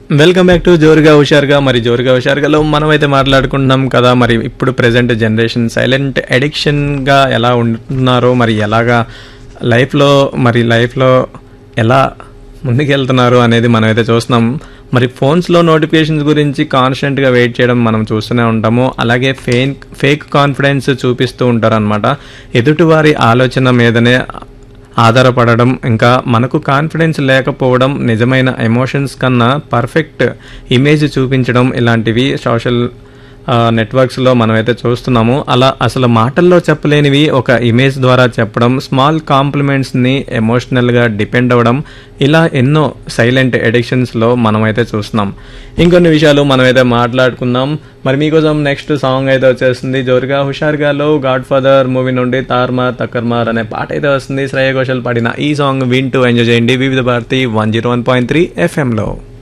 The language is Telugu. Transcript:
వెల్కమ్ బ్యాక్ టు జోరుగా హుషారుగా మరి జోరుగా హుషారుగాలో మనం అయితే మాట్లాడుకుంటున్నాం కదా మరి ఇప్పుడు ప్రజెంట్ జనరేషన్ సైలెంట్ అడిక్షన్గా ఎలా ఉంటున్నారో మరి ఎలాగా లైఫ్లో మరి లైఫ్లో ఎలా ముందుకెళ్తున్నారు అనేది మనం అయితే చూస్తున్నాం మరి ఫోన్స్లో నోటిఫికేషన్స్ గురించి కాన్స్టెంట్గా వెయిట్ చేయడం మనం చూస్తూనే ఉంటాము అలాగే ఫేక్ ఫేక్ కాన్ఫిడెన్స్ చూపిస్తూ ఉంటారు అనమాట ఎదుటివారి ఆలోచన మీదనే ఆధారపడడం ఇంకా మనకు కాన్ఫిడెన్స్ లేకపోవడం నిజమైన ఎమోషన్స్ కన్నా పర్ఫెక్ట్ ఇమేజ్ చూపించడం ఇలాంటివి సోషల్ నెట్వర్క్స్లో మనమైతే చూస్తున్నాము అలా అసలు మాటల్లో చెప్పలేనివి ఒక ఇమేజ్ ద్వారా చెప్పడం స్మాల్ కాంప్లిమెంట్స్ని ఎమోషనల్గా డిపెండ్ అవ్వడం ఇలా ఎన్నో సైలెంట్ ఎడిక్షన్స్లో మనమైతే చూస్తున్నాం ఇంకొన్ని విషయాలు మనమైతే మాట్లాడుకుందాం మరి మీకోసం నెక్స్ట్ సాంగ్ అయితే వచ్చేస్తుంది జోరుగా హుషారుగాలో గాడ్ ఫాదర్ మూవీ నుండి తార్మార్ తక్కర్మార్ అనే పాట అయితే వస్తుంది శ్రేయ ఘోషల్ పాడిన ఈ సాంగ్ వింటూ ఎంజాయ్ చేయండి వివిధ Bharati one zero one point three ఎఫ్ఎంలో